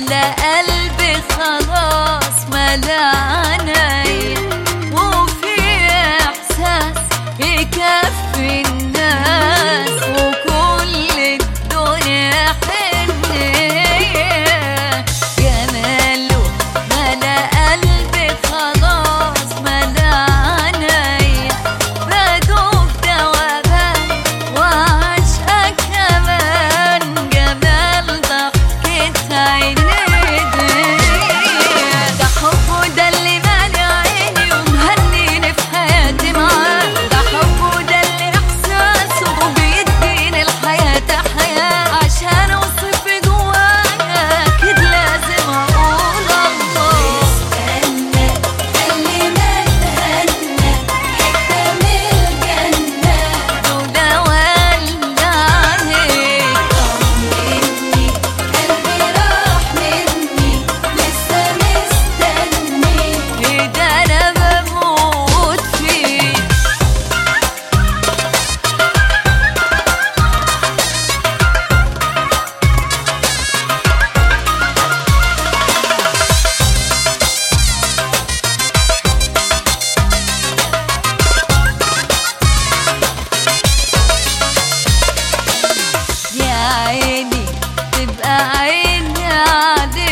ملا قلبي خلاص ملا عيني وفي احساس يكفي الناس وكل الدنيا حنية جماله ملا قلبي خلاص ملا عيني بدوب دوبان وعشقك كمان جمال ضحكة عينيك ده حبه ده اللي مالي عيني ومهنيني في حياتي معاه ده حبه ده اللي احساسه بيديني الحياة حياة عشان اوصف جوايا اكيد لازم اقول الله استنى خلينا نتهنى حتة من الجنة وده ولا عليك طمني قلبي راح مني لسه مستني ده انا بموت فيك يا عيني تبقى عيني عليك